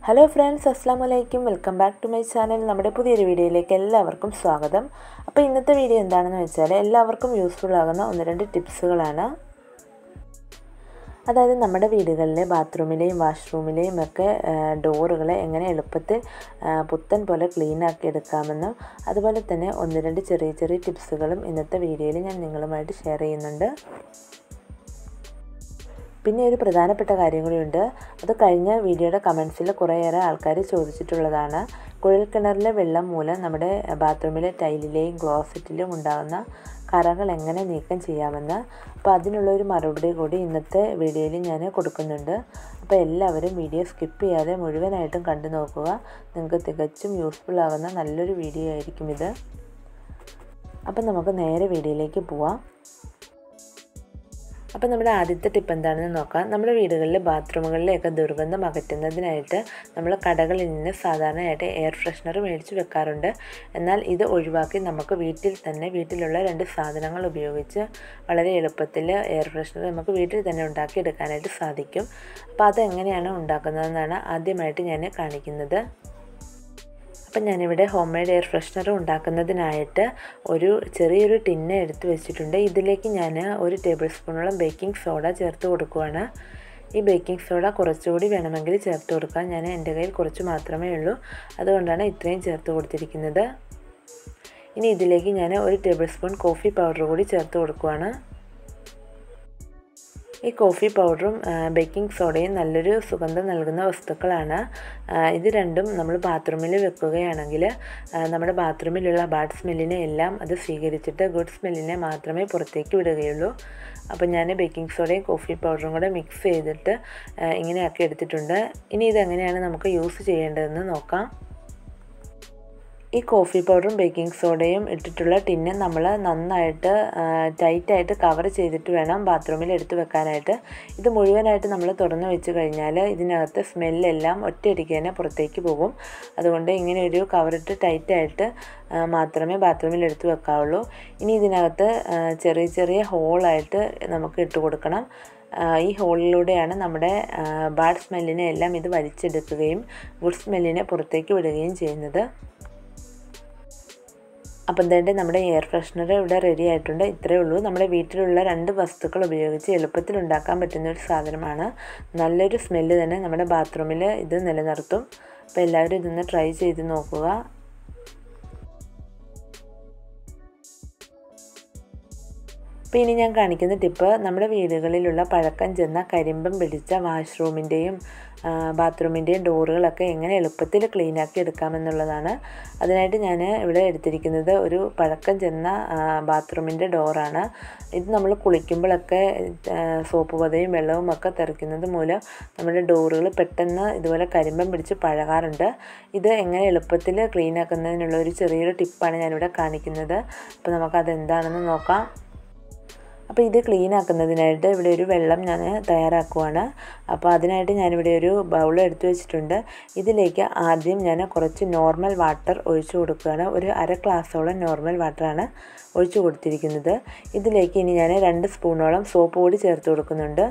hello friends അസ്സാം വലൈക്കും welcome back to my channel നമ്മുടെ പുതിയൊരു വീഡിയോയിലേക്ക് എല്ലാവർക്കും സ്വാഗതം അപ്പോൾ ഇന്നത്തെ വീഡിയോ എന്താണെന്ന് വെച്ചാൽ എല്ലാവർക്കും യൂസ്ഫുൾ ആകുന്ന ഒന്ന് രണ്ട് ടിപ്സുകളാണ് അതായത് നമ്മുടെ വീടുകളിലെ ബാത്റൂമിലെയും വാഷ്റൂമിലെയും ഒക്കെ ഡോറുകളെ എങ്ങനെ എളുപ്പത്തിൽ പുത്തൻ പോലെ ക്ലീൻ ആക്കി എടുക്കാമെന്നും അതുപോലെ തന്നെ ഒന്ന് രണ്ട് ചെറിയ ചെറിയ ടിപ്സുകളും ഇന്നത്തെ വീഡിയോയിൽ ഞാൻ നിങ്ങളുമായിട്ട് ഷെയർ ചെയ്യുന്നുണ്ട് പിന്നെ ഒരു പ്രധാനപ്പെട്ട കാര്യം കൂടിയുണ്ട് അത് കഴിഞ്ഞ വീഡിയോയുടെ കമൻസിൽ കുറേയേറെ ആൾക്കാർ ചോദിച്ചിട്ടുള്ളതാണ് കുഴൽക്കിണറിലെ വെള്ളം മൂലം നമ്മുടെ ബാത്റൂമിലെ ടൈലിലെയും ക്ലോസറ്റിലും ഉണ്ടാകുന്ന കറകൾ എങ്ങനെ നീക്കം ചെയ്യാമെന്ന് അപ്പോൾ അതിനുള്ള ഒരു മറുപടി കൂടി ഇന്നത്തെ വീഡിയോയിൽ ഞാൻ കൊടുക്കുന്നുണ്ട് അപ്പോൾ എല്ലാവരും വീഡിയോ സ്കിപ്പ് ചെയ്യാതെ മുഴുവനായിട്ടും കണ്ടു നോക്കുക നിങ്ങൾക്ക് തികച്ചും യൂസ്ഫുൾ ആകുന്ന നല്ലൊരു വീഡിയോ ആയിരിക്കും ഇത് അപ്പം നമുക്ക് നേരെ വീഡിയോയിലേക്ക് പോവാം അപ്പോൾ നമ്മുടെ ആദ്യത്തെ ടിപ്പ് എന്താണെന്ന് നോക്കാം നമ്മുടെ വീടുകളിലെ ബാത്റൂമുകളിലെയൊക്കെ ദുർഗന്ധം അകറ്റുന്നതിനായിട്ട് നമ്മൾ കടകളിൽ നിന്ന് സാധാരണയായിട്ട് എയർ ഫ്രഷ്നർ മേടിച്ച് വെക്കാറുണ്ട് എന്നാൽ ഇത് ഒഴിവാക്കി നമുക്ക് വീട്ടിൽ തന്നെ വീട്ടിലുള്ള രണ്ട് സാധനങ്ങൾ ഉപയോഗിച്ച് വളരെ എളുപ്പത്തിൽ എയർ ഫ്രഷ്നർ നമുക്ക് വീട്ടിൽ തന്നെ ഉണ്ടാക്കിയെടുക്കാനായിട്ട് സാധിക്കും അപ്പോൾ അതെങ്ങനെയാണ് ഉണ്ടാക്കുന്നതെന്നാണ് ആദ്യമായിട്ട് ഞാൻ കാണിക്കുന്നത് അപ്പം ഞാനിവിടെ ഹോം മെയ്ഡ് എയർ ഫ്രഷ്നർ ഉണ്ടാക്കുന്നതിനായിട്ട് ഒരു ചെറിയൊരു ടിന്ന് എടുത്ത് വെച്ചിട്ടുണ്ട് ഇതിലേക്ക് ഞാൻ ഒരു ടേബിൾ സ്പൂണോളം ബേക്കിംഗ് സോഡ ചേർത്ത് കൊടുക്കുവാണ് ഈ ബേക്കിംഗ് സോഡ കുറച്ചുകൂടി വേണമെങ്കിൽ ചേർത്ത് കൊടുക്കാം ഞാൻ എൻ്റെ കയ്യിൽ കുറച്ച് മാത്രമേ ഉള്ളൂ അതുകൊണ്ടാണ് ഇത്രയും ചേർത്ത് കൊടുത്തിരിക്കുന്നത് ഇനി ഇതിലേക്ക് ഞാൻ ഒരു ടേബിൾ സ്പൂൺ കോഫി പൗഡർ കൂടി ചേർത്ത് കൊടുക്കുവാണ് ഈ കോഫി പൗഡറും ബേക്കിംഗ് സോഡയും നല്ലൊരു സുഗന്ധം നൽകുന്ന വസ്തുക്കളാണ് ഇത് രണ്ടും നമ്മൾ ബാത്റൂമിൽ വെക്കുകയാണെങ്കിൽ നമ്മുടെ ബാത്റൂമിലുള്ള ബാഡ് സ്മെല്ലിനെ എല്ലാം അത് സ്വീകരിച്ചിട്ട് ഗുഡ് സ്മെല്ലിനെ മാത്രമേ പുറത്തേക്ക് വിടുകയുള്ളൂ അപ്പം ഞാൻ ബേക്കിംഗ് സോഡയും കോഫി പൗഡറും കൂടെ മിക്സ് ചെയ്തിട്ട് ഇങ്ങനെയാക്കി എടുത്തിട്ടുണ്ട് ഇനി ഇതെങ്ങനെയാണ് നമുക്ക് യൂസ് ചെയ്യേണ്ടതെന്ന് നോക്കാം ഈ കോഫി പൗഡറും ബേക്കിംഗ് സോഡയും ഇട്ടിട്ടുള്ള ടിന്ന് നമ്മൾ നന്നായിട്ട് ടൈറ്റായിട്ട് കവർ ചെയ്തിട്ട് വേണം ബാത്റൂമിൽ എടുത്ത് വെക്കാനായിട്ട് ഇത് മുഴുവനായിട്ട് നമ്മൾ തുറന്നു വെച്ച് കഴിഞ്ഞാൽ ഇതിനകത്ത് സ്മെല്ലെല്ലാം ഒറ്റയടിക്ക് തന്നെ പുറത്തേക്ക് പോകും അതുകൊണ്ട് ഇങ്ങനെ ഒരു കവറിട്ട് ടൈറ്റായിട്ട് മാത്രമേ ബാത്റൂമിൽ എടുത്ത് വെക്കാവുള്ളൂ ഇനി ഇതിനകത്ത് ചെറിയ ചെറിയ ഹോളായിട്ട് നമുക്ക് ഇട്ട് കൊടുക്കണം ഈ ഹോളിലൂടെയാണ് നമ്മുടെ ബാഡ് സ്മെല്ലിനെ എല്ലാം ഇത് വലിച്ചെടുക്കുകയും ഗുഡ് സ്മെല്ലിനെ പുറത്തേക്ക് വിടുകയും ചെയ്യുന്നത് അപ്പം തന്നെ നമ്മുടെ എയർ ഫ്രഷ്നർ ഇവിടെ റെഡി ആയിട്ടുണ്ട് ഇത്രയേ ഉള്ളൂ നമ്മുടെ വീട്ടിലുള്ള രണ്ട് വസ്തുക്കൾ ഉപയോഗിച്ച് എളുപ്പത്തിൽ ഉണ്ടാക്കാൻ പറ്റുന്ന ഒരു സാധനമാണ് നല്ലൊരു സ്മെല്ല് തന്നെ നമ്മുടെ ബാത്റൂമിൽ ഇത് നിലനിർത്തും അപ്പോൾ എല്ലാവരും ഇതൊന്ന് ട്രൈ ചെയ്ത് നോക്കുക അപ്പോൾ ഇനി ഞാൻ കാണിക്കുന്ന ടിപ്പ് നമ്മുടെ വീടുകളിലുള്ള പഴക്കം ചെന്ന കരിമ്പം പിടിച്ച വാഷ്റൂമിൻ്റെയും ബാത്റൂമിൻ്റെയും ഡോറുകളൊക്കെ എങ്ങനെ എളുപ്പത്തിൽ ക്ലീനാക്കി എടുക്കാമെന്നുള്ളതാണ് അതിനായിട്ട് ഞാൻ ഇവിടെ എടുത്തിരിക്കുന്നത് ഒരു പഴക്കം ചെന്ന ബാത്റൂമിൻ്റെ ഡോറാണ് ഇത് നമ്മൾ കുളിക്കുമ്പോഴൊക്കെ സോപ്പ് പതയും വെള്ളവും ഒക്കെ തെറിക്കുന്നത് മൂലം നമ്മുടെ ഡോറുകൾ പെട്ടെന്ന് ഇതുപോലെ കരിമ്പം പിടിച്ച് പഴകാറുണ്ട് ഇത് എങ്ങനെ എളുപ്പത്തിൽ ക്ലീൻ ആക്കുന്നതിനുള്ള ഒരു ചെറിയൊരു ടിപ്പാണ് ഞാനിവിടെ കാണിക്കുന്നത് അപ്പോൾ നമുക്കത് എന്താണെന്ന് നോക്കാം അപ്പോൾ ഇത് ക്ലീൻ ആക്കുന്നതിനായിട്ട് ഇവിടെ ഒരു വെള്ളം ഞാൻ തയ്യാറാക്കുവാണ് അപ്പോൾ അതിനായിട്ട് ഞാനിവിടെ ഒരു ബൗൾ എടുത്തു വെച്ചിട്ടുണ്ട് ഇതിലേക്ക് ആദ്യം ഞാൻ കുറച്ച് നോർമൽ വാട്ടർ ഒഴിച്ചു കൊടുക്കുകയാണ് ഒരു അര ഗ്ലാസ്സോളം നോർമൽ വാട്ടറാണ് ഒഴിച്ചു കൊടുത്തിരിക്കുന്നത് ഇതിലേക്ക് ഇനി ഞാൻ രണ്ട് സ്പൂണോളം സോപ്പ് പൊടി ചേർത്ത് കൊടുക്കുന്നുണ്ട്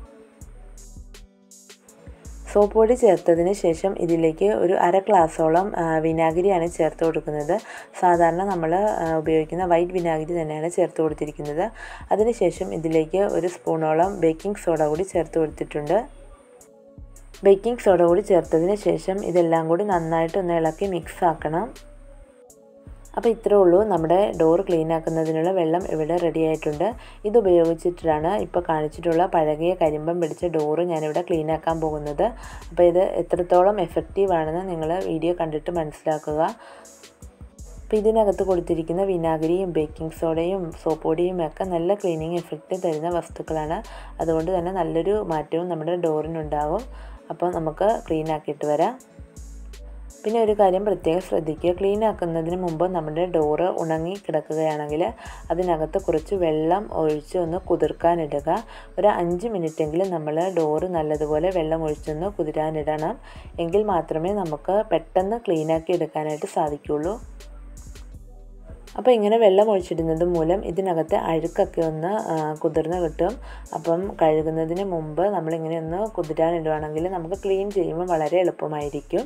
സോപ്പ് പൊടി ചേർത്തതിന് ശേഷം ഇതിലേക്ക് ഒരു അര ഗ്ലാസ്സോളം വിനാഗിരിയാണ് ചേർത്ത് കൊടുക്കുന്നത് സാധാരണ നമ്മൾ ഉപയോഗിക്കുന്ന വൈറ്റ് വിനാഗിരി തന്നെയാണ് ചേർത്ത് കൊടുത്തിരിക്കുന്നത് അതിനുശേഷം ഇതിലേക്ക് ഒരു സ്പൂണോളം ബേക്കിംഗ് സോഡ കൂടി ചേർത്ത് കൊടുത്തിട്ടുണ്ട് ബേക്കിംഗ് സോഡ കൂടി ചേർത്തതിന് ശേഷം ഇതെല്ലാം കൂടി നന്നായിട്ടൊന്ന് ഇളക്കി മിക്സ് ആക്കണം അപ്പോൾ ഇത്രേ ഉള്ളൂ നമ്മുടെ ഡോർ ക്ലീൻ ആക്കുന്നതിനുള്ള വെള്ളം ഇവിടെ റെഡി ആയിട്ടുണ്ട് ഇത് ഉപയോഗിച്ചിട്ടാണ് ഇപ്പോൾ കാണിച്ചിട്ടുള്ള പഴകിയ കരിമ്പം പിടിച്ച ഡോറ് ഞാനിവിടെ ക്ലീൻ ആക്കാൻ പോകുന്നത് അപ്പോൾ ഇത് എത്രത്തോളം എഫക്റ്റീവ് ആണെന്ന് നിങ്ങൾ വീഡിയോ കണ്ടിട്ട് മനസ്സിലാക്കുക അപ്പോൾ ഇതിനകത്ത് കൊടുത്തിരിക്കുന്ന വിനാഗിരിയും ബേക്കിംഗ് സോഡയും സോപ്പ് പൊടിയും ഒക്കെ നല്ല ക്ലീനിങ് എഫക്റ്റ് തരുന്ന വസ്തുക്കളാണ് അതുകൊണ്ട് തന്നെ നല്ലൊരു മാറ്റവും നമ്മുടെ ഡോറിനുണ്ടാകും അപ്പോൾ നമുക്ക് ക്ലീൻ ആക്കിയിട്ട് വരാം പിന്നെ ഒരു കാര്യം പ്രത്യേകം ശ്രദ്ധിക്കുക ക്ലീൻ ആക്കുന്നതിന് മുമ്പ് നമ്മുടെ ഡോറ് ഉണങ്ങി കിടക്കുകയാണെങ്കിൽ അതിനകത്ത് കുറച്ച് വെള്ളം ഒഴിച്ച് ഒന്ന് കുതിർക്കാനിടുക ഒരു അഞ്ച് മിനിറ്റെങ്കിലും നമ്മൾ ഡോറ് നല്ലതുപോലെ വെള്ളം ഒഴിച്ചൊന്ന് കുതിരാനിടണം എങ്കിൽ മാത്രമേ നമുക്ക് പെട്ടെന്ന് ക്ലീനാക്കി എടുക്കാനായിട്ട് സാധിക്കുകയുള്ളൂ അപ്പോൾ ഇങ്ങനെ വെള്ളം ഒഴിച്ചിടുന്നത് മൂലം ഇതിനകത്തെ അഴുക്കൊക്കെ ഒന്ന് കുതിർന്ന് കിട്ടും അപ്പം കഴുകുന്നതിന് മുമ്പ് നമ്മളിങ്ങനെ ഒന്ന് കുതിരാനിടുവാണെങ്കിൽ നമുക്ക് ക്ലീൻ ചെയ്യുമ്പോൾ വളരെ എളുപ്പമായിരിക്കും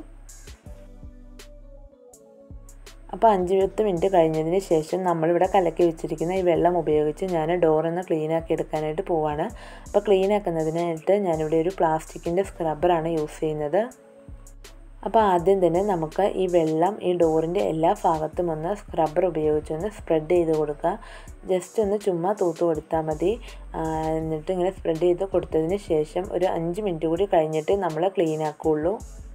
അപ്പോൾ അഞ്ച് പത്ത് മിനിറ്റ് കഴിഞ്ഞതിന് ശേഷം നമ്മളിവിടെ കലക്കി വെച്ചിരിക്കുന്ന ഈ വെള്ളം ഉപയോഗിച്ച് ഞാൻ ഡോറൊന്ന് ക്ലീൻ ആക്കി എടുക്കാനായിട്ട് പോവാണ് അപ്പോൾ ക്ലീൻ ആക്കുന്നതിനായിട്ട് ഞാനിവിടെ ഒരു പ്ലാസ്റ്റിക്കിൻ്റെ സ്ക്രബ്ബറാണ് യൂസ് ചെയ്യുന്നത് അപ്പോൾ ആദ്യം തന്നെ നമുക്ക് ഈ വെള്ളം ഈ ഡോറിൻ്റെ എല്ലാ ഭാഗത്തും ഒന്ന് സ്ക്രബ്ബർ ഉപയോഗിച്ചൊന്ന് സ്പ്രെഡ് ചെയ്ത് കൊടുക്കുക ജസ്റ്റ് ഒന്ന് ചുമ്മാ തൂത്ത് കൊടുത്താൽ മതി എന്നിട്ട് ഇങ്ങനെ സ്പ്രെഡ് ചെയ്ത് കൊടുത്തതിന് ശേഷം ഒരു അഞ്ച് മിനിറ്റ് കൂടി കഴിഞ്ഞിട്ട് നമ്മൾ ക്ലീൻ ആക്കുകയുള്ളൂ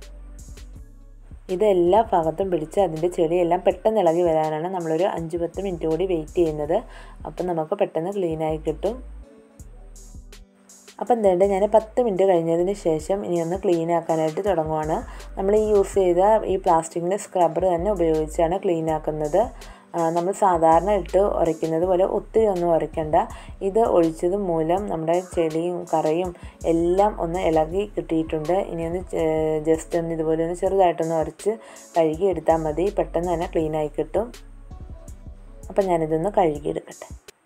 ഇത് എല്ലാ ഭാഗത്തും പിടിച്ച് അതിൻ്റെ ചെളിയെല്ലാം പെട്ടെന്ന് ഇളകി വരാനാണ് നമ്മളൊരു അഞ്ച് പത്ത് മിനിറ്റ് കൂടി വെയിറ്റ് ചെയ്യുന്നത് അപ്പം നമുക്ക് പെട്ടെന്ന് ക്ലീനായി കിട്ടും അപ്പം എന്താണ്ട് ഞാൻ പത്ത് മിനിറ്റ് കഴിഞ്ഞതിന് ശേഷം ഇനി ഒന്ന് ക്ലീൻ ആക്കാനായിട്ട് തുടങ്ങുവാണ് നമ്മൾ ഈ യൂസ് ചെയ്ത ഈ പ്ലാസ്റ്റിക്കിൻ്റെ സ്ക്രബ്ബർ തന്നെ ഉപയോഗിച്ചാണ് ക്ലീൻ ആക്കുന്നത് നമ്മൾ സാധാരണ ഇട്ട് ഉരയ്ക്കുന്നത് പോലെ ഒത്തിരി ഒന്നും ഉരയ്ക്കണ്ട ഇത് ഒഴിച്ചത് മൂലം നമ്മുടെ ചെളിയും കറയും എല്ലാം ഒന്ന് ഇളകി കിട്ടിയിട്ടുണ്ട് ഇനി ഒന്ന് ജസ്റ്റ് ഒന്ന് ഇതുപോലെ ഒന്ന് ചെറുതായിട്ടൊന്ന് ഉരച്ച് കഴുകി എടുത്താൽ മതി പെട്ടെന്ന് തന്നെ ക്ലീനായി കിട്ടും അപ്പം ഞാനിതൊന്ന് കഴുകിയെടുക്കട്ടെ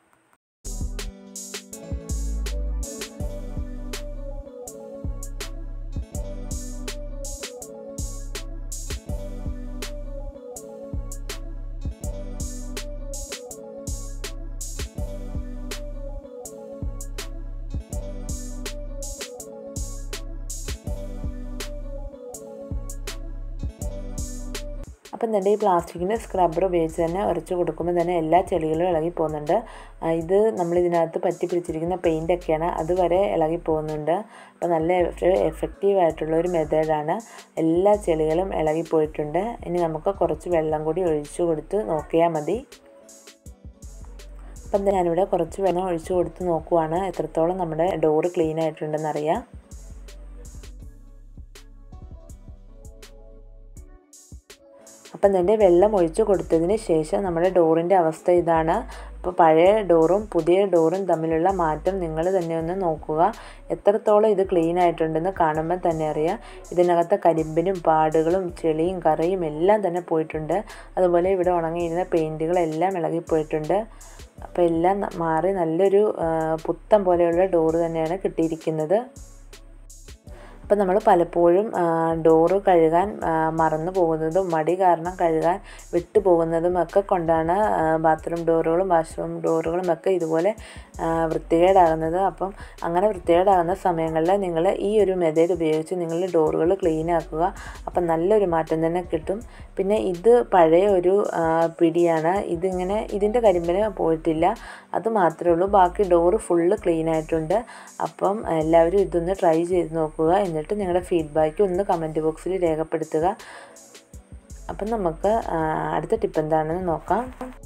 അപ്പം തന്നെ ഈ പ്ലാസ്റ്റിക്കിൻ്റെ സ്ക്രബ്ബർ ഉപയോഗിച്ച് തന്നെ ഉരച്ച് കൊടുക്കുമ്പോൾ തന്നെ എല്ലാ ചെളികളും ഇളകി പോകുന്നുണ്ട് ഇത് നമ്മൾ ഇതിനകത്ത് പറ്റി പിടിച്ചിരിക്കുന്ന പെയിൻ്റൊക്കെയാണ് അതുവരെ ഇളകി പോകുന്നുണ്ട് അപ്പോൾ നല്ല എഫക്റ്റീവ് ആയിട്ടുള്ള ഒരു മെത്തേഡാണ് എല്ലാ ചെളികളും ഇളകിപ്പോയിട്ടുണ്ട് ഇനി നമുക്ക് കുറച്ച് വെള്ളം കൂടി ഒഴിച്ചു കൊടുത്ത് നോക്കിയാൽ മതി അപ്പം ഞാനിവിടെ കുറച്ച് വെള്ളം ഒഴിച്ചു കൊടുത്ത് നോക്കുവാണ് എത്രത്തോളം നമ്മുടെ ഡോറ് ക്ലീൻ ആയിട്ടുണ്ടെന്നറിയാം അപ്പം തന്നെ വെള്ളം ഒഴിച്ചു കൊടുത്തതിന് ശേഷം നമ്മുടെ ഡോറിൻ്റെ അവസ്ഥ ഇതാണ് അപ്പോൾ പഴയ ഡോറും പുതിയ ഡോറും തമ്മിലുള്ള മാറ്റം നിങ്ങൾ തന്നെ ഒന്ന് നോക്കുക എത്രത്തോളം ഇത് ക്ലീൻ ആയിട്ടുണ്ടെന്ന് കാണുമ്പോൾ തന്നെ അറിയാം ഇതിനകത്തെ കരിമ്പിനും പാടുകളും ചെളിയും കറയും എല്ലാം തന്നെ പോയിട്ടുണ്ട് അതുപോലെ ഇവിടെ ഉണങ്ങിയിരുന്ന പെയിൻറ്റുകളെല്ലാം ഇളകിപ്പോയിട്ടുണ്ട് അപ്പോൾ എല്ലാം മാറി നല്ലൊരു പുത്തം പോലെയുള്ള ഡോറ് തന്നെയാണ് കിട്ടിയിരിക്കുന്നത് അപ്പം നമ്മൾ പലപ്പോഴും ഡോറ് കഴുകാൻ മറന്നു പോകുന്നതും മടി കാരണം കഴുകാൻ വിട്ടു പോകുന്നതും ഒക്കെ കൊണ്ടാണ് ബാത്റൂം ഡോറുകളും വാഷ്റൂം ഡോറുകളും ഒക്കെ ഇതുപോലെ വൃത്തികേടാകുന്നത് അപ്പം അങ്ങനെ വൃത്തികേടാകുന്ന സമയങ്ങളിൽ നിങ്ങൾ ഈ ഒരു മെത്തേഡ് ഉപയോഗിച്ച് നിങ്ങൾ ഡോറുകൾ ക്ലീൻ ആക്കുക അപ്പം നല്ലൊരു മാറ്റം തന്നെ കിട്ടും പിന്നെ ഇത് പഴയ ഒരു പിടിയാണ് ഇതിങ്ങനെ ഇതിൻ്റെ കരിമ്പന് പോയിട്ടില്ല അത് മാത്രമേ ഉള്ളൂ ബാക്കി ഡോറ് ഫുള്ള് ക്ലീൻ ആയിട്ടുണ്ട് അപ്പം എല്ലാവരും ഇതൊന്ന് ട്രൈ ചെയ്ത് നോക്കുക എന്നിട്ട് നിങ്ങളുടെ ഫീഡ്ബാക്ക് ഒന്ന് കമൻറ്റ് ബോക്സിൽ രേഖപ്പെടുത്തുക അപ്പം നമുക്ക് അടുത്ത ടിപ്പ് എന്താണെന്ന് നോക്കാം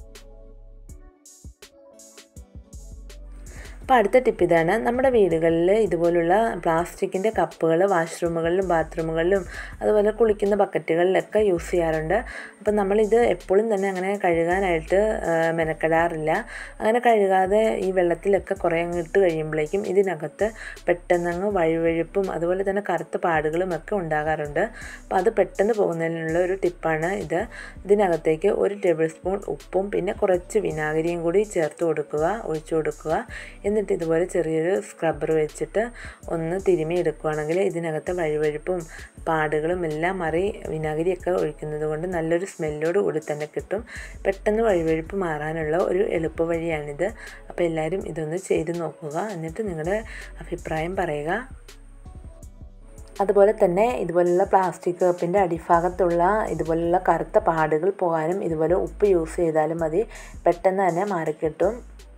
അപ്പോൾ അടുത്ത ടിപ്പ് ഇതാണ് നമ്മുടെ വീടുകളിൽ ഇതുപോലുള്ള പ്ലാസ്റ്റിക്കിൻ്റെ കപ്പുകൾ വാഷ്റൂമുകളിലും ബാത്റൂമുകളിലും അതുപോലെ കുളിക്കുന്ന ബക്കറ്റുകളിലൊക്കെ യൂസ് ചെയ്യാറുണ്ട് അപ്പം നമ്മളിത് എപ്പോഴും തന്നെ അങ്ങനെ കഴുകാനായിട്ട് മെനക്കെടാറില്ല അങ്ങനെ കഴുകാതെ ഈ വെള്ളത്തിലൊക്കെ കുറേ അങ്ങ് ഇട്ട് കഴിയുമ്പോഴേക്കും ഇതിനകത്ത് പെട്ടെന്നങ്ങ് വഴുവഴുപ്പും അതുപോലെ തന്നെ കറുത്ത പാടുകളും ഒക്കെ ഉണ്ടാകാറുണ്ട് അപ്പോൾ അത് പെട്ടെന്ന് പോകുന്നതിനുള്ള ഒരു ടിപ്പാണ് ഇത് ഇതിനകത്തേക്ക് ഒരു ടേബിൾ സ്പൂൺ ഉപ്പും പിന്നെ കുറച്ച് വിനാഗിരിയും കൂടി ചേർത്ത് കൊടുക്കുക ഒഴിച്ചു കൊടുക്കുക എന്നിട്ട് ഇതുപോലെ ചെറിയൊരു സ്ക്രബ്ബർ വെച്ചിട്ട് ഒന്ന് തിരുമി എടുക്കുകയാണെങ്കിൽ ഇതിനകത്തെ വഴുവഴുപ്പും പാടുകളും എല്ലാം മാറി വിനാഗിരിയൊക്കെ ഒഴിക്കുന്നത് കൊണ്ട് നല്ലൊരു സ്മെല്ലോട് കൂടി തന്നെ കിട്ടും പെട്ടെന്ന് വഴുവഴുപ്പ് മാറാനുള്ള ഒരു എളുപ്പ വഴിയാണിത് അപ്പോൾ എല്ലാവരും ഇതൊന്ന് ചെയ്ത് നോക്കുക എന്നിട്ട് നിങ്ങളുടെ അഭിപ്രായം പറയുക അതുപോലെ തന്നെ ഇതുപോലുള്ള പ്ലാസ്റ്റിക് കപ്പിൻ്റെ അടിഭാഗത്തുള്ള ഇതുപോലുള്ള കറുത്ത പാടുകൾ പോകാനും ഇതുപോലെ ഉപ്പ് യൂസ് ചെയ്താലും മതി പെട്ടെന്ന് തന്നെ മാറിക്കിട്ടും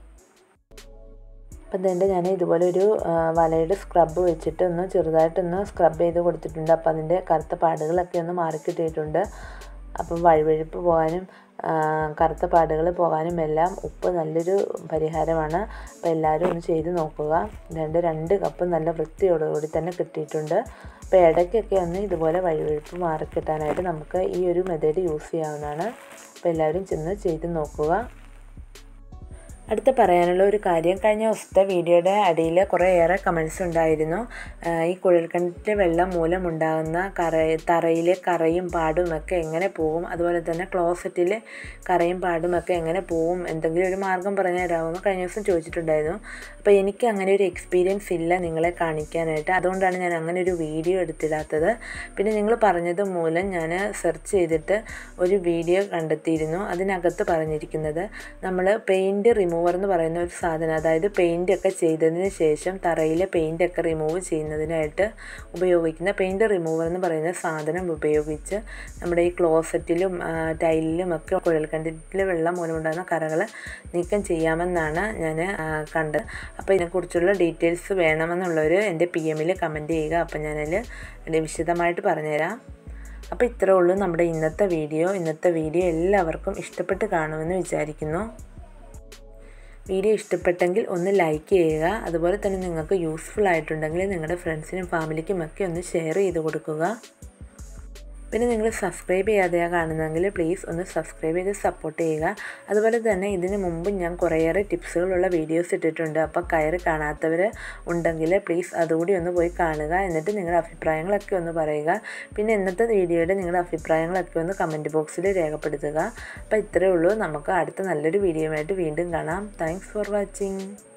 അപ്പം ഇതിൻ്റെ ഞാൻ ഇതുപോലെ ഒരു വലയുടെ സ്ക്രബ് വെച്ചിട്ട് ഒന്ന് ചെറുതായിട്ടൊന്ന് സ്ക്രബ് ചെയ്ത് കൊടുത്തിട്ടുണ്ട് അപ്പോൾ അതിൻ്റെ കറുത്ത പാടുകളൊക്കെ ഒന്ന് മാറിക്കിട്ടിയിട്ടുണ്ട് അപ്പം വഴുവഴുപ്പ് പോകാനും കറുത്ത പാടുകൾ പോകാനും എല്ലാം ഉപ്പ് നല്ലൊരു പരിഹാരമാണ് അപ്പോൾ എല്ലാവരും ഒന്ന് ചെയ്ത് നോക്കുക രണ്ട് രണ്ട് കപ്പ് നല്ല വൃത്തിയോടുകൂടി തന്നെ കിട്ടിയിട്ടുണ്ട് അപ്പോൾ ഇടയ്ക്കൊക്കെ ഒന്ന് ഇതുപോലെ വഴുവഴുപ്പ് മാറിക്കിട്ടാനായിട്ട് നമുക്ക് ഈ ഒരു മെത്തേഡ് യൂസ് ചെയ്യാവുന്നതാണ് അപ്പോൾ എല്ലാവരും ചെന്ന് ചെയ്ത് നോക്കുക അടുത്ത പറയാനുള്ള ഒരു കാര്യം കഴിഞ്ഞ ദിവസത്തെ വീഡിയോയുടെ അടിയിൽ കുറേയേറെ കമൻസ് ഉണ്ടായിരുന്നു ആഹ് ഈ കുഴൽക്കിണറ്റിലെ വെള്ളം മൂലമുണ്ടാകുന്ന കറ തറയിലെ കറയും പാടും ഒക്കെ എങ്ങനെ പോകും അതുപോലെ തന്നെ ക്ലോസറ്റിലെ കറയും പാടും ഒക്കെ എങ്ങനെ പോകും എന്തെങ്കിലും ഒരു മാർഗം പറഞ്ഞു തരാമെന്ന് കഴിഞ്ഞ ദിവസം ചോദിച്ചിട്ടുണ്ടായിരുന്നു അപ്പോൾ എനിക്ക് അങ്ങനെ ഒരു എക്സ്പീരിയൻസ് ഇല്ല നിങ്ങളെ കാണിക്കാനായിട്ട് അതുകൊണ്ടാണ് ഞാൻ അങ്ങനെ ഒരു വീഡിയോ എടുത്തിടാത്തത് പിന്നെ നിങ്ങൾ പറഞ്ഞത് മൂലം ഞാൻ സെർച്ച് ചെയ്തിട്ട് ഒരു വീഡിയോ കണ്ടെത്തിയിരുന്നു അതിനകത്ത് പറഞ്ഞിരിക്കുന്നത് നമ്മൾ പെയിൻറ്റ് റിമൂവർ എന്ന് പറയുന്ന ഒരു സാധനം അതായത് പെയിൻ്റ് ഒക്കെ ചെയ്തതിന് ശേഷം തറയിലെ പെയിൻ്റ് ഒക്കെ റിമൂവ് ചെയ്യുന്നതിനായിട്ട് ഉപയോഗിക്കുന്ന പെയിൻറ്റ് റിമൂവർ എന്ന് പറയുന്ന സാധനം ഉപയോഗിച്ച് നമ്മുടെ ഈ ക്ലോസറ്റിലും ആ, ടൈലിലും ഒക്കെ കുഴൽക്കണ്ടിലെ വെള്ളം മൂലമുണ്ടാകുന്ന കറകൾ നീക്കം ചെയ്യാമെന്നാണ് ഞാൻ കണ്ടത് അപ്പോൾ ഇതിനെക്കുറിച്ചുള്ള ഡീറ്റെയിൽസ് വേണമെന്നുള്ളവർ എൻ്റെ പി എമ്മിൽ കമൻറ്റ് ചെയ്യുക അപ്പം ഞാനതിൽ വിശദമായിട്ട് പറഞ്ഞുതരാം അപ്പോൾ ഇത്രേ ഉള്ളൂ നമ്മുടെ ഇന്നത്തെ വീഡിയോ ഇന്നത്തെ വീഡിയോ എല്ലാവർക്കും ഇഷ്ടപ്പെട്ട് കാണുമെന്ന് വിചാരിക്കുന്നു വീഡിയോ ഇഷ്ടപ്പെട്ടെങ്കിൽ ഒന്ന് ലൈക്ക് ചെയ്യുക അതുപോലെ തന്നെ നിങ്ങൾക്ക് യൂസ്ഫുൾ ആയിട്ടുണ്ടെങ്കിൽ നിങ്ങളുടെ ഫ്രണ്ട്സിനും ഫാമിലിക്കും ഒക്കെ ഒന്ന് ഷെയർ ചെയ്ത് കൊടുക്കുക പിന്നെ നിങ്ങൾ സബ്സ്ക്രൈബ് ചെയ്യാതെയാണ് കാണുന്നതെങ്കിൽ പ്ലീസ് ഒന്ന് സബ്സ്ക്രൈബ് ചെയ്ത് സപ്പോർട്ട് ചെയ്യുക അതുപോലെ തന്നെ ഇതിന് മുമ്പ് ഞാൻ കുറേയേറെ ടിപ്സുകളുള്ള വീഡിയോസ് ഇട്ടിട്ടുണ്ട് അപ്പോൾ കയറി കാണാത്തവർ ഉണ്ടെങ്കിൽ പ്ലീസ് അതുകൂടി ഒന്ന് പോയി കാണുക എന്നിട്ട് നിങ്ങളുടെ അഭിപ്രായങ്ങളൊക്കെ ഒന്ന് പറയുക പിന്നെ ഇന്നത്തെ വീഡിയോയുടെ നിങ്ങളുടെ അഭിപ്രായങ്ങളൊക്കെ ഒന്ന് കമൻറ്റ് ബോക്സിൽ രേഖപ്പെടുത്തുക അപ്പോൾ ഇത്രയേ ഉള്ളൂ നമുക്ക് അടുത്ത നല്ലൊരു വീഡിയോയുമായിട്ട് വീണ്ടും കാണാം താങ്ക്സ് ഫോർ വാച്ചിങ്